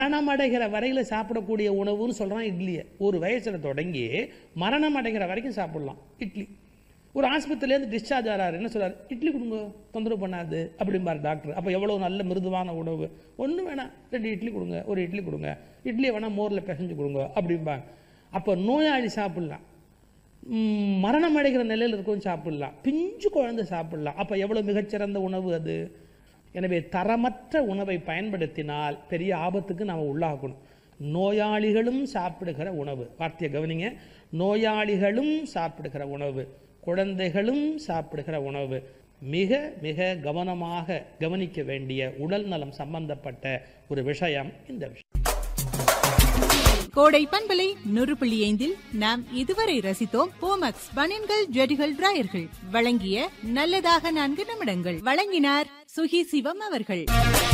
மரணம் அடைகிற வரையில் சாப்பிடக்கூடிய உணவுன்னு சொல்கிறான் இட்லியை ஒரு வயசில் தொடங்கி மரணம் அடைகிற வரைக்கும் சாப்பிடலாம் இட்லி ஒரு ஆஸ்பத்திரியிலேருந்து டிஸ்சார்ஜ் ஆகிறாரு என்ன சொல்றாரு இட்லி கொடுங்க தொந்தரவு பண்ணாது அப்படிம்பார் டாக்டர் அப்போ எவ்வளோ நல்ல மிருதுவான உணவு ஒன்றும் வேணாம் ரெண்டு இட்லி கொடுங்க ஒரு இட்லி கொடுங்க இட்லியை வேணால் மோரில் பிசைஞ்சு கொடுங்க அப்படிம்பாங்க அப்போ நோயாளி சாப்பிட்லாம் ம், மரணம் அடைகிற நிலையில் இருக்கவும் சாப்பிடலாம் பிஞ்சு குழந்தை சாப்பிடலாம் அப்போ எவ்வளோ மிகச்சிறந்த உணவு அது எனவே தரமற்ற உணவை பயன்படுத்தினால் பெரிய ஆபத்துக்கு நாம் உள்ளாகணும் நோயாளிகளும் சாப்பிடுகிற உணவு வார்த்தையை கவனிங்க நோயாளிகளும் சாப்பிடுகிற உணவு குழந்தைகளும் சாப்பிடுகிற உணவு மிக மிக கவனமாக கவனிக்க வேண்டிய உடல் நலம் சம்பந்தப்பட்ட ஒரு விஷயம் இந்த விஷயம் கோடை பண்பலை நூறு புள்ளி ஐந்தில் நாம் இதுவரை ரசித்தோம் போமக்ஸ் பனியன்கள் ஜெடிகள் டிராயர்கள் வழங்கிய நல்லதாக நான்கு நிமிடங்கள் வழங்கினார் சுகி சிவம் அவர்கள்